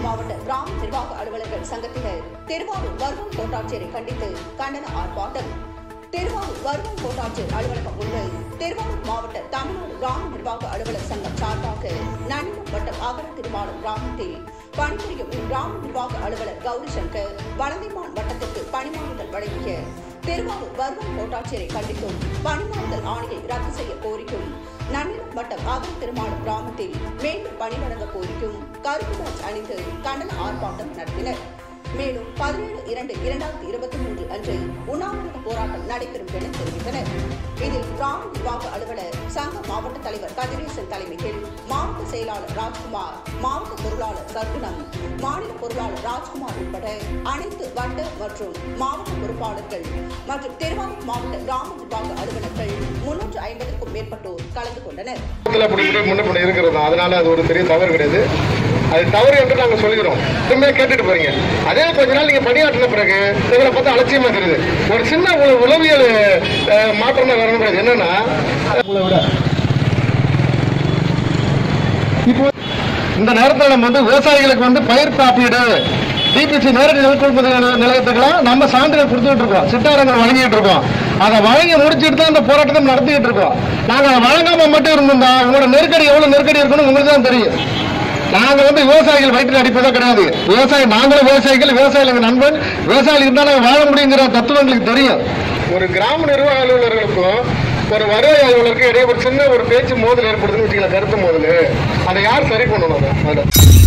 மாவட்ட கிராம நிர்வாக அலுவலர்கள் சங்கத்தினர் திருவாரூர் வருவாய் கோட்டாட்சியரை கண்டித்து கண்டன ஆர்ப்பாட்டம் திருவாரூர் வருவாய் கோட்டாட்சியர் அலுவலகம் முன்பு திருவாரூர் மாவட்ட தமிழ்நாடு கிராம நிர்வாக அலுவலர் சங்கம் சார்பாக நன்னிலம் வட்டம் அகர திருமாலம் கிராமத்தில் பணிபுரியும் கிராம நிர்வாக அலுவலர் கௌரி சங்கர் வலந்திமான் வட்டத்திற்கு பணிமாறுதல் வழங்கிய திருவாரூர் வருவாய் கோட்டாட்சியரை கண்டித்தும் பணிமாறுதல் ஆணையை ரத்து செய்ய கோரிக்கும் நன்னிலம் வட்டம் அகர திருமாலம் கிராமத்தில் மீண்டும் பணி வழங்க கோரிக்கும் கருப்பு பேட்ச் அணிந்து கண்டன ஆர்ப்பாட்டம் நடத்தினர் மேலும் பதினேழு இரண்டு இரண்டாயிரத்தி இருபத்தி மூன்று அன்று உண்ணாவிரத போராட்டம் நடைபெறும் என தெரிவித்தனர் இதில் கிராம நிர்வாக அலுவலர் சங்க மாவட்ட தலைவர் கதிரேசன் தலைமையில் மாவட்ட செயலாளர் ராஜ்குமார் மாவட்ட பொருளாளர் சர்க்குணம் மாநில பொருளாளர் ராஜ்குமார் உட்பட அனைத்து வட்ட மற்றும் மாவட்ட பொறுப்பாளர்கள் மற்றும் திருவாரூர் மாவட்ட கிராம நிர்வாக அலுவலர்கள் முன்னூற்று ஐம்பதுக்கும் மேற்பட்டோர் கலந்து கொண்டனர் பக்கத்துல அப்படி இப்படி முன்ன பின்ன இருக்கிறது தான். அதனால அது ஒரு பெரிய தவறு கிடையாது அது தவறு என்று நாங்க சொல்கிறோம் திரும்ப கேட்டுட்டு போறீங்க அதே கொஞ்ச நாள் நீங்க பணியாற்றின பிறகு இவரை பார்த்து அலட்சியமா தெரியுது ஒரு சின்ன உல- உளவியல் அஹ், மாற்றம் தான் வரணும் கிடையாது என்னன்னா உங்களை விட இப்போ இந்த நேரத்தில் நம்ம வந்து விவசாயிகளுக்கு வந்து பயிர் காப்பீடு டிபிசி நேரடி நெல் கொள்முதல் நிலையத்துக்கெல்லாம் நம்ம சான்றிதழ் கொடுத்துட்டு இருக்கோம் சிட்டாரங்கள் வழங்கிட்டு இருக்கோம் அதை வழங்கி முடிச்சுட்டு தான் இந்த போராட்டத்தை நடத்திட்டு இருக்கோம் நாங்க அதை வழங்காம மட்டும் இருந்திருந்தா உங்களோட நெருக்கடி எவ்வளவு நெருக்கடி இருக்குன்னு உங்களுக்கு தான் தெரியும் நாங்க வந்து விவசாயிகள் வயிற்றில் அடிப்பதோ கிடையாது விவசாயி நாங்களும் விவசாயிகள் விவசாயிகள் எங்க நண்பன் விவசாயிகள் இருந்தாலும் வாழ முடியுங்கிற தத்துவம் எங்களுக்கு தெரியும் ஒரு கிராம நிர்வாக அலுவலர்களுக்கும் ஒரு வருவாய் அலுவலருக்கு இடையே ஒரு சின்ன ஒரு பேச்சு மோதல் ஏற்படுதுன்னு வச்சுக்கலாம் கருத்து மோதல் அதை யார் சரி பண்ணணும் அதை? அதை